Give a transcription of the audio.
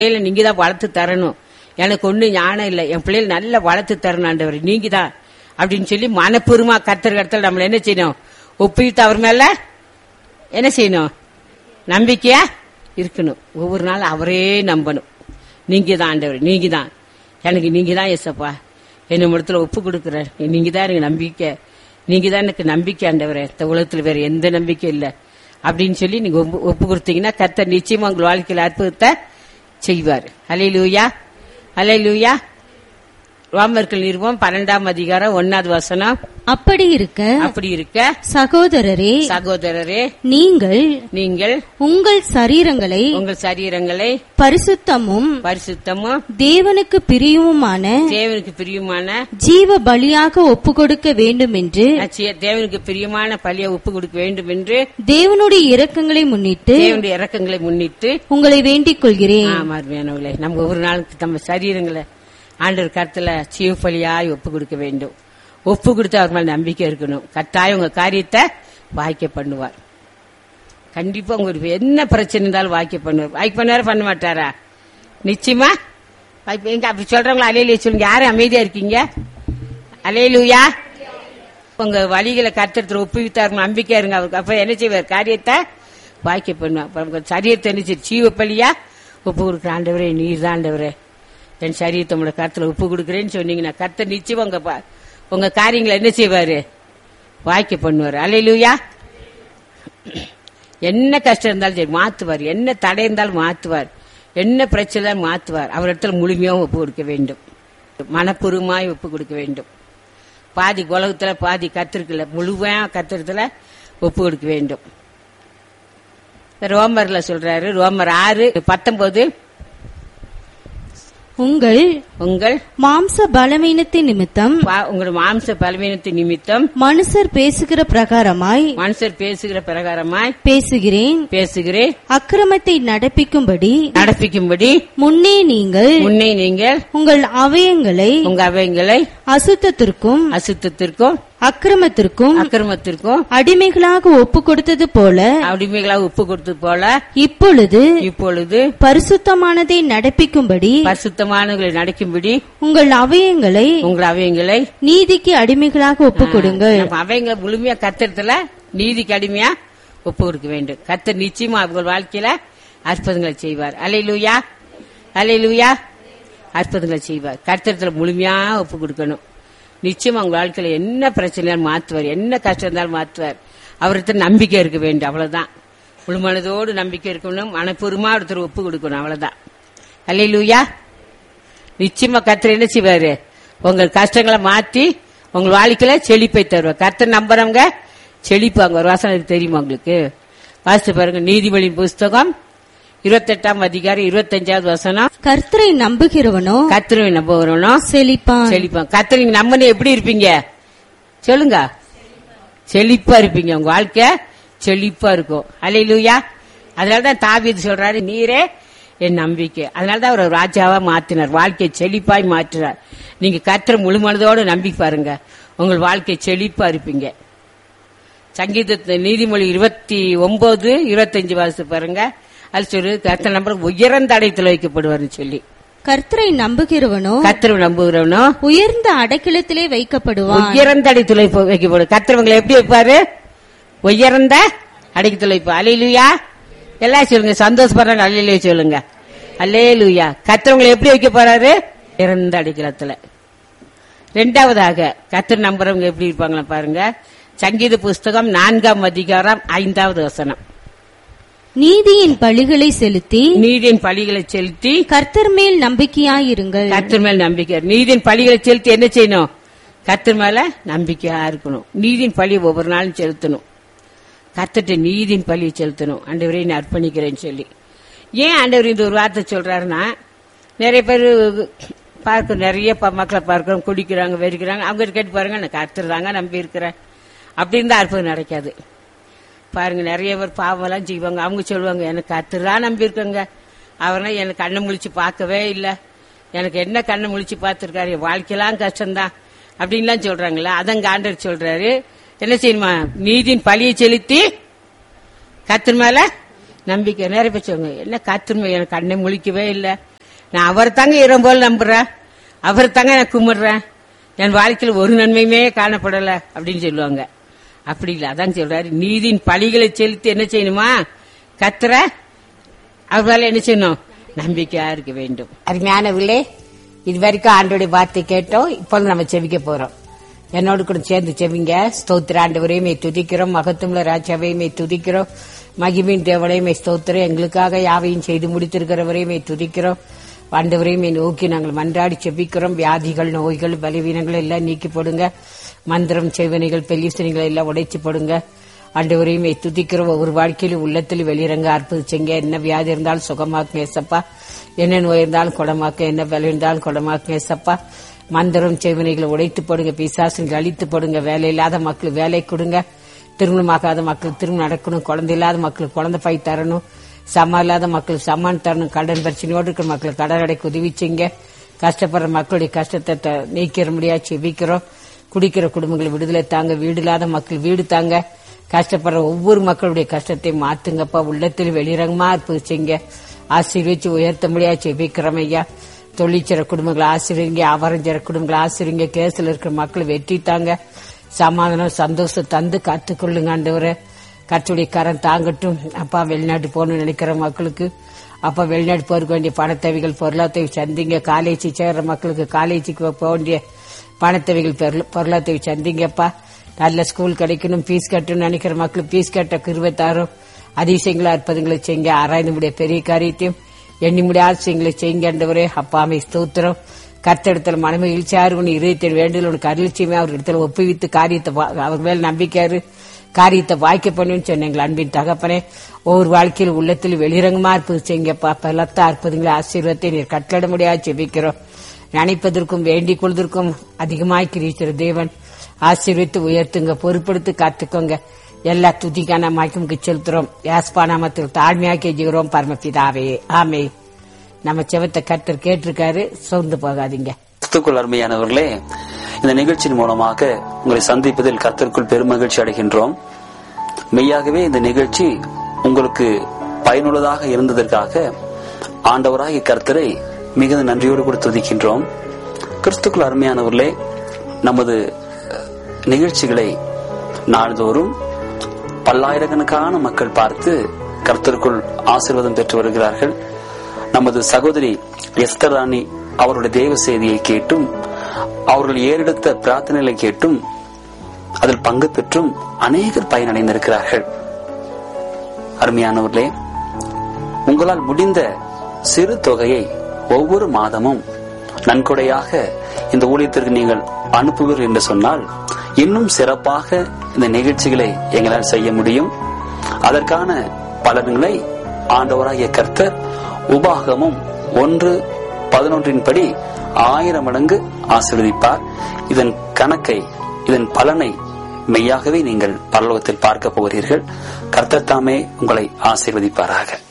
பிள்ளைகளை நீங்க தான் வளர்த்து தரணும் எனக்கு ஒண்ணு ஞானம் இல்லை என் பிள்ளைகள் நல்லா வளர்த்து தரணும் ஆண்டவர் நீங்க தான் அப்படின்னு சொல்லி மனப்பூர்வமா கத்தர் கடத்தல் நம்மள என்ன செய்யணும் ஒப்பிட்டு அவர் மேல என்ன செய்யணும் நம்பிக்கையா இருக்கணும் ஒவ்வொரு நாள் அவரே நம்பணும் நீங்க தான் ஆண்டவர் நீங்க தான் எனக்கு நீங்க தான் எசப்பா என்ன இடத்துல ஒப்பு கொடுக்குற நீங்க தான் எனக்கு நம்பிக்கை நீங்க தான் எனக்கு நம்பிக்கை ஆண்டவரே இந்த உலகத்துல வேற எந்த நம்பிக்கை இல்ல அப்படின்னு சொல்லி நீங்க ஒப்பு- ஒப்பு கொடுத்தீங்கன்னா கர்த்தர் நிச்சயமா உங்கள் வாழ்க்கையில அற்புதத்தை செய்வார் அலை லூயா அலை லூயா ரோமர்கள் நிறுவம் பன்னெண்டாம் அதிகாரம் ஒன்னாவது வசனம் அப்படி இருக்க அப்படி இருக்க சகோதரரே சகோதரரே நீங்கள் நீங்கள் உங்கள் சரீரங்களை உங்கள் சரீரங்களை பரிசுத்தமும் பரிசுத்தமும் தேவனுக்கு பிரியவுமான தேவனுக்கு பிரியமான ஜீவ பலியாக ஒப்பு கொடுக்க வேண்டும் என்று அச்சிய- தேவனுக்கு பிரியமான பலியை ஒப்பு கொடுக்க வேண்டும் என்று தேவனுடைய இரக்கங்களை முன்னிட்டு தேவனுடைய இறக்கங்களை முன்னிட்டு உங்களை வேண்டிக் கொள்கிறேன் ஆமா அருமையானவர்களே நம்ம ஒரு நாளுக்கு நம்ம சரீரங்களை ஆண்டவர் கருத்துல சீவப்பலியாய் ஒப்பு கொடுக்க வேண்டும் ஒப்பு கொடுத்து அவர் மேல நம்பிக்கை இருக்கணும் கட்டாயம் உங்க காரியத்தை வாய்க்க பண்ணுவார் கண்டிப்பா உங்களுக்கு என்ன பிரச்சனை இருந்தாலும் வாய்க்க பண்ணுவார் வாய்க்க பண்ணுவாரா பண்ண மாட்டாரா நிச்சயமா வாய்ப்பு- எங்க அப்படி சொல்றவங்களா அலையிலே சொல்லுங்க யாரும் அமைதியா இருக்கீங்க அலையிலுயா உங்க வழிகளை கத்தத்துல ஒப்புவித்தார் நம்பிக்கை இருங்க அவருக்கு அப்ப என்ன செய்வார் காரியத்தை வாய்க்க பண்ணுவார் அப்ப உங்க சரீரத்தை என்ன செய்ய சீவப்பலியா ஒப்பு கொடுக்குற ஆண்டவரே நீர் தான் ஆண்டவரே என் சரீரத்தை உங்களோட கருத்துல ஒப்பு கொடுக்குறேன்னு சொன்னீங்கன்னா கர்த்தர் நிச்சயம் உங்க பா- உங்க காரியங்களை என்ன செய்வாரு வாய்க்க பண்ணுவார் அலையிலுயா என்ன கஷ்டம் இருந்தாலும் சரி மாத்துவார் என்ன தடை இருந்தாலும் மாத்துவார் என்ன பிரச்சனை இருந்தாலும் மாத்துவார் அவர் இடத்துல முழுமையாகவும் ஒப்பு கொடுக்க வேண்டும் மனப்பூர்வமாய் ஒப்பு கொடுக்க வேண்டும் பாதி உலகத்துல பாதி கத்திருக்கல முழுமையா கத்திரத்துல ஒப்பு கொடுக்க வேண்டும் ரோமர்ல சொல்றாரு ரோமர் ஆறு பத்தொன்பது உங்கள் உங்கள் மாம்ச பலவீனத்தின் நிமித்தம் பா- உங்கள் மாம்ச பலவீனத்தின் நிமித்தம் மனுஷர் பேசுகிற பிரகாரமாய் மனுஷர் பேசுகிற பிரகாரமாய் பேசுகிறேன் பேசுகிறேன் அக்கிரமத்தை நடப்பிக்கும்படி நடப்பிக்கும்படி முன்னே நீங்கள் முன்னே நீங்கள் உங்கள் அவயங்களை உங்க அவைங்களை அசுத்தத்திற்கும் அசுத்தத்திற்கும் அக்கிரமத்திற்கும் அக்கிரமத்திற்கும் அடிமைகளாக ஒப்பு கொடுத்தது போல அடிமைகளாக உப்பு கொடுத்தது போல இப்பொழுது இப்பொழுது பரிசுத்தமானதை நடப்பிக்கும்படி பரிசுத்தமானவர்களை நடக்கும்படி உங்கள் அவயங்களை உங்கள் அவைங்களை நீதிக்கு அடிமைகளாக ஒப்பு கொடுங்கள் நம்ம அவைங்களை முழுமையா கத்திரத்துல நீதிக்கு அடிமையா ஒப்பு கொடுக்க வேண்டும் கத்தர் நிச்சயமா அவங்க வாழ்க்கையில அற்புதங்களை செய்வார் அலையிலுயா அலையிலுயா அற்புதங்களை செய்வார் கத்திரத்துல முழுமையா ஒப்பு கொடுக்கணும் நிச்சயம் அவங்க வாழ்க்கையில என்ன பிரச்சனையாலும் மாத்துவார் என்ன கஷ்டம் இருந்தாலும் மாத்துவார் அவர்கிட்ட நம்பிக்கை இருக்க வேண்டும் அவ்வளவுதான் முழுமனதோடு நம்பிக்கை இருக்கணும் மனப்பூர்வமா ஒருத்தர் ஒப்பு கொடுக்கணும் அவ்வளவுதான் அல்லையிலூயா நிச்சயமா கர்த்தர் என்ன செய்வாரு உங்கள் கஷ்டங்களை மாத்தி உங்கள் வாழ்க்கையில செழிப்பை தருவார் கர்த்தர் நம்புறவங்க செழிப்பாங்க ஒரு வாசனை இது தெரியுமா உங்களுக்கு வாசித்து பாருங்க நீதிபதி புஸ்தகம் இருபத்தெட்டாம் அதிகாரம் இருபத்தஞ்சாவது வசனம் கர்த்தரை நம்புகிறவனோ கத்திரவை நம்புகிறவனும் செழிப்பான் செழிப்பான் கர்த்தர் நீங்க நம்பின எப்படி இருப்பீங்க சொல்லுங்க செழிப்பா இருப்பீங்க உங்க வாழ்க்கை செழிப்பா இருக்கும் அலையிலூயா அதனாலதான் தாவீது சொல்றாரு நீரே என் நம்பிக்கை அதனாலதான் அவர் ராஜாவா மாத்தினார் வாழ்க்கையை செழிப்பாய் மாற்றினார் நீங்க கத்திர முழு மனதோட நம்பி பாருங்க உங்கள் வாழ்க்கை செழிப்பா இருப்பீங்க சங்கீத நீதிமொழி இருபத்தி ஒன்பது இருபத்தஞ்சு வாசி பாருங்க அது சொல்லு கர்த்தர் நம்பர் உயர்ந்த அடைத்துல வைக்கப்படுவார்னு சொல்லி கர்த்தரை நம்புகிறவனோ கத்திர நம்புகிறவனும் உயர்ந்த அடைக்கலத்திலே வைக்கப்படுவான் உயர்ந்த அடித்துளை வைக்கப்படும் கத்திரவங்களை எப்படி வைப்பாரு உயர்ந்த அடித்துளை வைப்பு அலையிலுயா எல்லாம் சொல்லுங்க சந்தோஷப்படுறாங்க அல்லையிலே சொல்லுங்க அல்லேலுயா கத்திரவங்களை எப்படி வைக்க போறாரு இறந்த அடிக்கலத்துல ரெண்டாவதாக கத்திர நம்புறவங்க எப்படி இருப்பாங்களா பாருங்க சங்கீத புஸ்தகம் நான்காம் அதிகாரம் ஐந்தாவது வசனம் நீதியின் பழிகளை செலுத்தி நீதியின் பழிகளை செலுத்தி கர்த்தர் மேல் நம்பிக்கையாயிருங்கள் கத்தர் மேல் நம்பிக்கை நீதியின் பழிகளை செலுத்தி என்ன செய்யணும் கத்தர் மேல நம்பிக்கையா இருக்கணும் நீதியின் பழி ஒவ்வொரு நாளும் செலுத்தணும் கத்துட்டு நீதியின் பழியை செலுத்தணும் ஆண்டவரே நான் அர்ப்பணிக்கிறேன்னு சொல்லி ஏன் ஆண்டவர் இந்த ஒரு வார்த்தை சொல்றாருன்னா நிறைய பேர் பார்க்க நிறைய ப- மக்களை பார்க்கிறோம் குடிக்கிறாங்க வெறிக்கிறாங்க அவங்க கேட்டு பாருங்க நான் கர்த்தர் தாங்க நம்பி இருக்கிறேன் அப்படின்னு தான் அற்புதம் நடக்காது பாருங்க நிறைய பேர் பாவம்லாம் செய்வாங்க அவங்க சொல்லுவாங்க எனக்கு கர்த்தர் தான் நம்பி இருக்கங்க அவரெல்லாம் எனக்கு கண்ணை முழிச்சு பார்க்கவே இல்லை எனக்கு என்ன கண்ணை முழிச்சு பார்த்துருக்காரு என் வாழ்க்கையெல்லாம் கஷ்டம்தான் அப்படின்லாம் சொல்றாங்களா அதங்க ஆண்டவர் சொல்றாரு என்ன செய்யணுமா நீதியின் பழியை செலுத்தி கத்திர மேல நம்பிக்கை நிறைய பேர் சொல்லுவாங்க என்ன கத்திர எனக்கு கண்ணை முழிக்கவே இல்லை நான் அவர் தாங்க இரம் போல் நம்புறேன் அவர் தாங்க நான் கும்பிடுறேன் என் வாழ்க்கையில் ஒரு நன்மையுமே காணப்படல அப்படின்னு சொல்லுவாங்க அப்படி இல்லை அதான் சொல்றாரு நீதியின் பழிகளை செலுத்தி என்ன செய்யணுமா கத்துற அவரால் என்ன செய்யணும் நம்பிக்கையா இருக்க வேண்டும் அருமையானவர்களே இது வரைக்கும் ஆண்டோடைய வார்த்தை கேட்டோம் இப்போ நம்ம செவிக்க போறோம் என்னோடு கூட சேர்ந்து செவிங்க ஸ்தோத்திர ஆண்டவரையுமே துதிக்கிறோம் மகத்துவ ராஜாவையுமே துதிக்கிறோம் மகிமின் தேவனையுமே ஸ்தோத்திரம் எங்களுக்காக யாவையும் செய்து முடித்திருக்கிறவரையுமே துதிக்கிறோம் ஆண்டவரையுமே நோக்கி நாங்கள் மன்றாடி செபிக்கிறோம் வியாதிகள் நோய்கள் பலவீனங்கள் எல்லாம் நீக்கி போடுங்க மந்திரம் செய்வனைகள் பெல்லிசனைகள் எல்லாம் உடைச்சு போடுங்க ஆண்டவரையுமே துதிக்கிறோம் ஒவ்வொரு வாழ்க்கையிலும் உள்ளத்தில் வெளியிறங்க அற்புதிச்சங்க என்ன வியாதி இருந்தாலும் சுகமாக்குங்க ஏசப்பா என்ன நோய் இருந்தாலும் குணமாக்க என்ன பலம் இருந்தாலும் குணமாக்குங்க ஏசப்பா மந்திரம் செய்வனைகளை உடைத்து போடுங்க பிசாசுங்களை அழித்து போடுங்க வேலை இல்லாத மக்கள் வேலை கொடுங்க திருமணமாகாத மக்கள் திருமணம் நடக்கணும் குழந்தை இல்லாத மக்களுக்கு குழந்தை பாய் தரணும் சம இல்லாத மக்கள் சமான் தரணும் கடன் பிரச்சனையோடு இருக்கிற மக்கள் கடன் அடைக்க உதவி செய்யுங்க கஷ்டப்படுற மக்களுடைய கஷ்டத்தை த- நீக்கிற முடியா செபிக்கிறோம் குடிக்கிற குடும்பங்களை விடுதலை தாங்க வீடு இல்லாத மக்கள் வீடு தாங்க கஷ்டப்படுற ஒவ்வொரு மக்களுடைய கஷ்டத்தை மாத்துங்கப்பா உள்ளத்தில் வெளிரங்கமா இருப்பது செய்யுங்க ஆசீர்வச்சு உயர்த்த முடியா செபிக்கிறோம் ஐயா தொழிற்சிற குடும்பங்களை ஆசிரியங்க அவரஞ்சர குடும்பங்களை ஆசிரியங்க கேஸ்ல இருக்கிற மக்களை வெற்றி தாங்க சமாதானம் சந்தோஷம் தந்து காத்துக்கொள்ளுங்க ஆண்டவரே கத்துடைய கரம் தாங்கட்டும் அப்பா வெளிநாட்டு போகணும்னு நினைக்கிற மக்களுக்கு அப்பா வெளிநாட்டு போறதுக்கு வேண்டிய பணத்தேவைகள் பொருளாதார சந்திங்க காலேஜ் சேர்ற மக்களுக்கு காலேஜுக்கு போக வேண்டிய பணத்தேவைகள் பொருள்- பொருளாதார சந்திங்கப்பா நல்ல ஸ்கூல் கிடைக்கணும் ஃபீஸ் கட்டணும்னு நினைக்கிற மக்களுக்கு ஃபீஸ் கட்ட கிருவை தாரும் அதிசயங்களா அற்புதங்களை செய்யுங்க ஆராய்ந்து முடிய பெரிய காரியத்தையும் எண்ணி முடியாத செய்யுங்களை செய்யுங்க ஆண்டவரே அப்பாமை ஸ்தோத்திரம் கர்த்தடத்துல மனமகிழ்ச்சியா இருக்கணும் இருதயத்தில் வேண்டுதல் உனக்கு அருள்ச்சியுமே அவர் இடத்துல ஒப்புவித்து காரியத்தை வா- அவர் மேல் நம்பிக்கையாரு காரியத்தை வாய்க்க பண்ணுன்னு சொன்னீங்களா அன்பின் தகப்பனே ஒவ்வொரு வாழ்க்கையில் உள்ளத்தில் வெளிரங்கமா இருப்பது செய்யுங்கப்பா பலத்த அற்புதங்களை ஆசீர்வாதத்தை நீர் கட்டளை முடியாது செபிக்கிறோம் நினைப்பதற்கும் வேண்டிக் கொள்வதற்கும் அதிகமாய் கிரீச்சிற தேவன் ஆசீர்வித்து உயர்த்துங்க பொறுப்படுத்தி காத்துக்கோங்க எல்லா துதிக்கான மாய்க்கும் செலுத்துறோம் யாஸ்பா நாமத்தில் தாழ்மையாக்கி ஜெகிறோம் பரமபிதாவே ஆமே நம்ம செவத்தை கர்த்தர் கேட்டிருக்காரு சோர்ந்து போகாதீங்க கிறிஸ்துக்குள் அருமையானவர்களே இந்த நிகழ்ச்சியின் மூலமாக உங்களை சந்திப்பதில் கர்த்தருக்குள் பெருமகிழ்ச்சி அடைகின்றோம் மெய்யாகவே இந்த நிகழ்ச்சி உங்களுக்கு பயனுள்ளதாக இருந்ததற்காக ஆண்டவராகிய கர்த்தரை மிகுந்த நன்றியோடு கூட துதிக்கின்றோம் கிறிஸ்துக்குள் அருமையானவர்களே நமது அஹ், நிகழ்ச்சிகளை நாள்தோறும் பல்லாயிரக்கணக்கான மக்கள் பார்த்து கர்த்தருக்குள் ஆசீர்வாதம் பெற்று வருகிறார்கள் நமது சகோதரி எஸ்தர் ராணி அவருடைய தேவ செய்தியை கேட்டும் அவர்கள் ஏறெடுத்த பிரார்த்தனைகளை கேட்டும் அதில் பங்கு பெற்றும் அநேகர் பயனடைந்திருக்கிறார்கள் அருமையானவர்களே உங்களால் முடிந்த சிறு தொகையை ஒவ்வொரு மாதமும் நன்கொடையாக இந்த ஊழியத்திற்கு நீங்கள் அனுப்புவீர்கள் என்று சொன்னால் இன்னும் சிறப்பாக இந்த நிகழ்ச்சிகளை எங்களால் செய்ய முடியும் அதற்கான பலன்களை ஆண்டவராகிய கர்த்தர் உபாகமும் ஒன்று பதினொன்றின் படி ஆயிரம் மடங்கு ஆசீர்வதிப்பார் இதன் கணக்கை இதன் பலனை மெய்யாகவே நீங்கள் பரலோகத்தில் பார்க்க போகிறீர்கள் கர்த்தர் தாமே உங்களை ஆசீர்வதிப்பாராக